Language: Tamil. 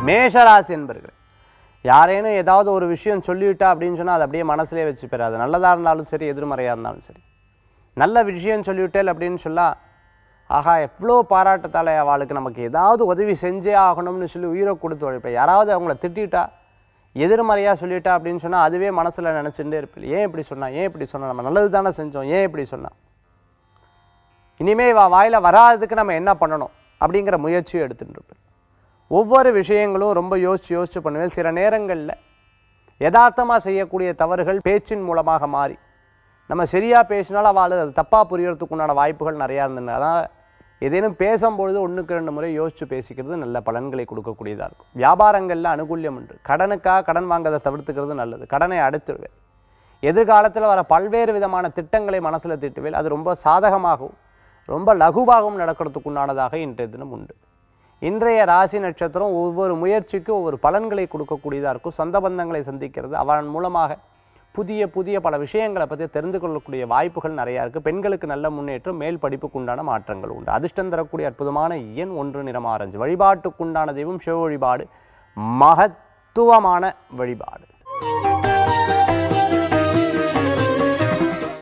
மேஷராசி என்பர்கள் யாரேனும் ஏதாவது ஒரு விஷயம் சொல்லிவிட்டா அப்படின்னு சொன்னால் அது அப்படியே மனசுலேயே வச்சு பெறாது நல்லதாக இருந்தாலும் சரி எதிர்மறையாக இருந்தாலும் சரி நல்ல விஷயம் சொல்லிவிட்டேல் அப்படின்னு சொல்லா ஆஹா எவ்வளோ பாராட்டத்தால் அவளுக்கு நமக்கு ஏதாவது உதவி செஞ்சே ஆகணும்னு சொல்லி உயிரை கொடுத்து உழைப்பேன் யாராவது அவங்கள திட்டிட்டா எதிர்மறையாக சொல்லிட்டா அப்படின்னு சொன்னால் அதுவே மனசில் நினச்சிட்டே இருப்பேன் ஏன் இப்படி சொன்னா ஏன் இப்படி சொன்னா நம்ம நல்லது தானே செஞ்சோம் ஏன் இப்படி சொன்னா இனிமே வா வாயில் வராததுக்கு நம்ம என்ன பண்ணணும் அப்படிங்கிற முயற்சியை எடுத்துட்டு இருப்பேன் ஒவ்வொரு விஷயங்களும் ரொம்ப யோசிச்சு யோசிச்சு பண்ணுவேன் சில நேரங்களில் யதார்த்தமாக செய்யக்கூடிய தவறுகள் பேச்சின் மூலமாக மாறி நம்ம சரியாக பேசினாலும் அவள் அது தப்பாக புரியறதுக்கு உண்டான வாய்ப்புகள் நிறையா இருந்தது அதான் ஏதேனும் பேசும்பொழுது ஒன்றுக்கு ரெண்டு முறை யோசித்து பேசிக்கிறது நல்ல பலன்களை கொடுக்கக்கூடியதாக இருக்கும் வியாபாரங்களில் அனுகூல்யம் உண்டு கடனுக்காக கடன் வாங்குறதை தவிர்த்துக்கிறது நல்லது கடனை அடைத்துடுவேன் எதிர்காலத்தில் வர பல்வேறு விதமான திட்டங்களை மனசில் திட்டுவேன் அது ரொம்ப சாதகமாகவும் ரொம்ப லகுவாகவும் நடக்கிறதுக்கு உண்டானதாக இன்றைய தினம் உண்டு இன்றைய ராசி நட்சத்திரம் ஒவ்வொரு முயற்சிக்கும் ஒவ்வொரு பலன்களை கொடுக்கக்கூடியதாக இருக்கும் சொந்த பந்தங்களை சந்திக்கிறது அவன் மூலமாக புதிய புதிய பல விஷயங்களை பற்றி தெரிந்து கொள்ளக்கூடிய வாய்ப்புகள் நிறையா இருக்குது பெண்களுக்கு நல்ல முன்னேற்றம் மேல் படிப்புக்கு உண்டான மாற்றங்கள் உண்டு அதிர்ஷ்டம் தரக்கூடிய அற்புதமான எண் ஒன்று நிறம் ஆரஞ்சு வழிபாட்டுக்குண்டான தெய்வம் சிவ வழிபாடு மகத்துவமான வழிபாடு